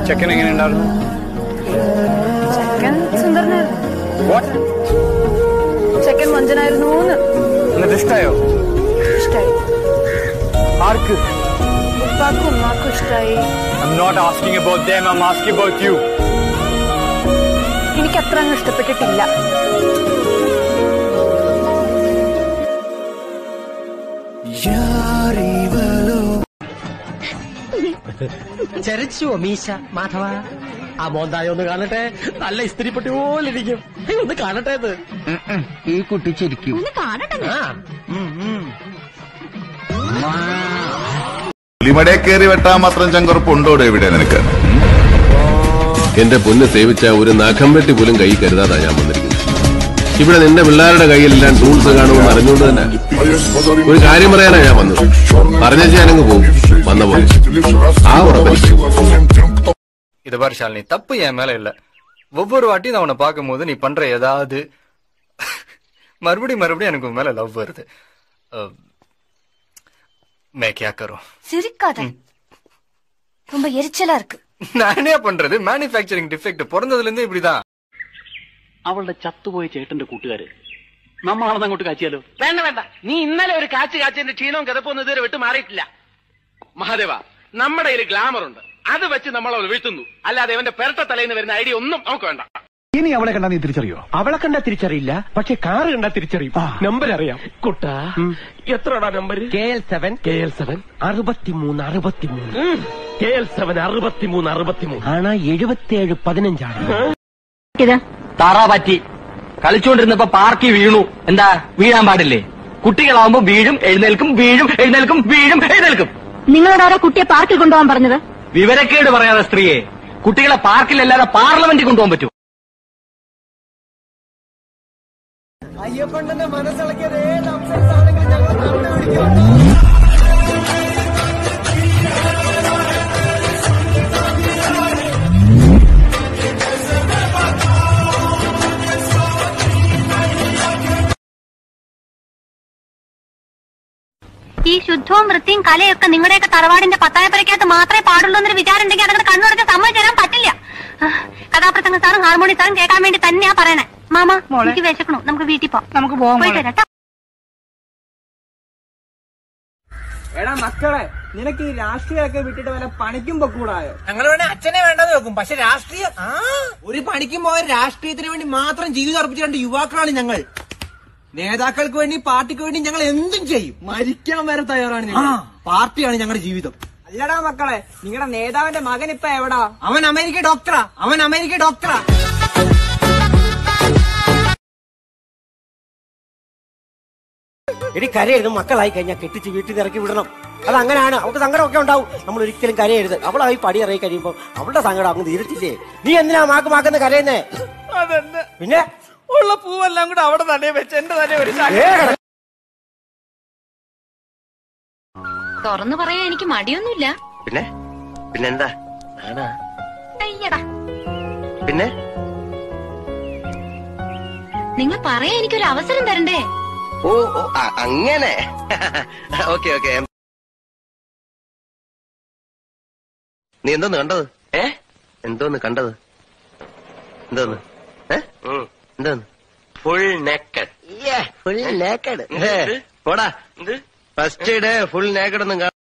ചെക്കൻ എങ്ങനെയുണ്ടായിരുന്നു ചെക്കൻ സുന്ദരനായിരുന്നു വാട്ട് ചെക്കൻ മൊഞ്ചനായിരുന്നു എന്നിട്ട് ഇഷ്ടായോ ഇഷ്ടായി ആർക്ക് ഉപ്പാക്കും ഉമ്മാക്കും ഇഷ്ടായി I'm not asking about them, I'm asking about you. എനിക്ക് അത്ര അങ്ങ് ഇഷ്ടപ്പെട്ടിട്ടില്ല ചെരച്ചുവോ മീശ മാധവ ആ മോന്തായ ഒന്ന് കാണട്ടെ നല്ല ഇസ്തിരിപ്പെട്ടി പോലെ ഇരിക്കും ഹേയ്, ഒന്ന് കാണട്ടെ അത് ഈ കുട്ടി ചിരിക്കും ആ ഉം, ഉം. പുലിമടയെ കയറി വെട്ടാൻ മാത്രം ചങ്കുറപ്പുണ്ടോടെ ഇവിടെ നിനക്ക് എന്റെ പൊന്ന് സേവിച്ച ഒരു നഖം വെട്ടി പോലും കൈ കരുതാതാ ഞാൻ വന്നിരിക്കുന്നത് ഇവിടെ നിന്റെ പിള്ളേരുടെ കയ്യിലെല്ലാം ടൂൾസ് കാണുമെന്ന് അറിഞ്ഞുകൊണ്ട് തന്നെ ഒരു കാര്യം പറയാനാ ഞാൻ വന്നത് പറഞ്ഞാൽ ഞാനങ്ങ് പോകും വന്ന പോലെ ആ ഉറപ്പില്ല இது பாரு ஷாலினி தப்பு என் மேல இல்ல ஒவ்வொரு வாட்டியும் நான் உன்னை பார்க்கும்போது நீ பண்ற ஏதாவது மறுபடியும் மறுபடியும் எனக்கு உன் மேல லவ் வருது அஹ், मैं क्या करूं சிரிக்காத ரொம்ப எரிச்சலா இருக்கு நான் என்ன பண்றது மேனுஃபேக்சரிங் டிஃபெக்ட் பிறந்ததுல இருந்தே இப்படிதான் അവളുടെ ചത്തുപോയ ചേട്ടന്റെ കൂട്ടുകാര് നമ്മളാണെന്ന് അങ്ങോട്ട് കാച്ചിയാലോ വേണ്ട വേണ്ട നീ ഇന്നലെ ഒരു കാച്ച് കാച്ചതിന്റെ ക്ഷീണവും കിതപ്പൊന്നും ഇതുവരെ വിട്ട് മാറിയിട്ടില്ല മഹാദേവ നമ്മുടെ കയ്യിൽ ഗ്ലാമർ ഉണ്ട് അത് വെച്ച് നമ്മൾ അവൾ വീഴ്ത്തുന്നു അല്ലാതെ അവന്റെ പെരട്ട തലയിൽ നിന്ന് വരുന്ന ഐഡിയ ഒന്നും നമുക്ക് വേണ്ട ഇനി അവളെ കണ്ടാ നീ തിരിച്ചറിയോ അവളെ കണ്ടാ തിരിച്ചറിയില്ല പക്ഷെ കാറ് കണ്ടാ തിരിച്ചറിയും നമ്പർ അറിയാം കുട്ടാ എത്രടാ number K L seven K L seven അറുപത്തിമൂന്ന് അറുപത്തിമൂന്ന് കെ എൽ സെവൻ അറുപത്തിമൂന്ന് അറുപത്തിമൂന്ന് ആണ് എഴുപത്തിയേഴ് പതിനഞ്ചാണ് താറാ പറ്റി കളിച്ചുകൊണ്ടിരുന്നപ്പോ പാർക്കി വീണു എന്താ വീഴാൻ പാടില്ലേ കുട്ടികളാവുമ്പോ വീഴും എഴുന്നേൽക്കും വീഴും എഴുന്നേൽക്കും വീഴും എഴുന്നേൽക്കും നിങ്ങളോട് ആരാ കുട്ടിയെ പാർക്കിൽ കൊണ്ടുപോകാൻ പറഞ്ഞത് വിവരക്കേട് പറയാതെ സ്ത്രീയെ കുട്ടികളെ പാർക്കിലല്ലാതെ പാർലമെന്റിൽ കൊണ്ടുപോകാൻ പറ്റൂ ഈ ശുദ്ധവും വൃത്തിയും കലയൊക്കെ നിങ്ങളുടെയൊക്കെ തറവാടിന്റെ പത്തായപ്പരക്കകത്ത് മാത്രമേ പാടുള്ളൂ എന്നൊരു വിചാരം ഉണ്ടെങ്കിൽ അതങ്ങനെ കണ്ണുടച്ച് സമ്മതിച്ചു തരാൻ പറ്റില്ല ആ, കഥാപ്രസംഗ സാറും ഹാർമോണി സാറും കേൾക്കാൻ വേണ്ടി തന്നെയാ പറയണേ മാമ എനിക്ക് വിശക്കണു നമുക്ക് വീട്ടിൽ പോവാം നമുക്ക് പോവാം പോയിട്ട് വരാം ട്ടോ. എടാ മക്കളെ നിനക്ക് ഈ രാഷ്ട്രീയമൊക്കെ വിട്ടിട്ട് വല്ല പണിക്കും പൊക്കൂടായോ ഞങ്ങൾ വേണേ അച്ഛനെ വേണ്ടെന്ന് വെക്കും പക്ഷെ രാഷ്ട്രീയം ഒരു പണിക്കും പോയ രാഷ്ട്രീയത്തിന് വേണ്ടി മാത്രം ജീവിതം അർപ്പിച്ച രണ്ട് യുവാക്കളാണ് ഞങ്ങൾ നേതാക്കൾക്ക് വേണ്ടി പാർട്ടിക്ക് വേണ്ടി ഞങ്ങൾ എന്തും ചെയ്യും മരിക്കാൻ വരെ തയ്യാറാണ് ഞങ്ങൾ പാർട്ടിയാണ് ഞങ്ങളുടെ ജീവിതം അല്ലടാ മക്കളെ നിങ്ങളുടെ നേതാവിന്റെ മകൻ ഇപ്പൊ എവിടാ അവൻ അമേരിക്ക ഡോക്ടറാ അവൻ അമേരിക്ക ഡോക്ടറാ എടി കരയരുത് മക്കളായി കഴിഞ്ഞാൽ കെട്ടിച്ച് വീട്ടിൽ നിന്ന് ഇറക്കി വിടണം അത് അങ്ങനെയാണ് അവൾക്ക് സങ്കടമൊക്കെ ഉണ്ടാവും നമ്മൾ ഒരിക്കലും കരയരുത് അവളായി പടി ഇറങ്ങി കഴിയുമ്പോൾ അവളുടെ സങ്കടം അങ്ങ് തീരത്തില്ലേ നീ എന്തിനാ മാക്ക് മാക്കെന്ന് കരയുന്നേ അതെന്നെ പിന്നെ ഉള്ള പൂവെല്ലാം കൂടെ അവിടെ തന്നെ വെച്ച് എന്റെ തന്നെ ഒരു ശാഖ ഏ, കിട- തുറന്നു പറയാൻ എനിക്ക് മടിയൊന്നുമില്ല പിന്നെ പിന്നെന്താ അയ്യടാ പിന്നെ നിങ്ങൾ പറയാൻ എനിക്കൊരു അവസരം തരണ്ടേ ഓ ഓ, അ- അങ്ങനെ ഓക്കെ ഓക്കെ നീ എന്തോന്ന് കണ്ടത് ഏ എന്തോന്ന് കണ്ടത് എന്തോന്ന് ഏ എന്തോന്ന് ഫുൾ നേക്കഡ് ഫുൾ നേക്കഡ് പോടാ ഫസ്റ്റ് ഡേ ഫുൾ നേക്കഡ് ഒന്നും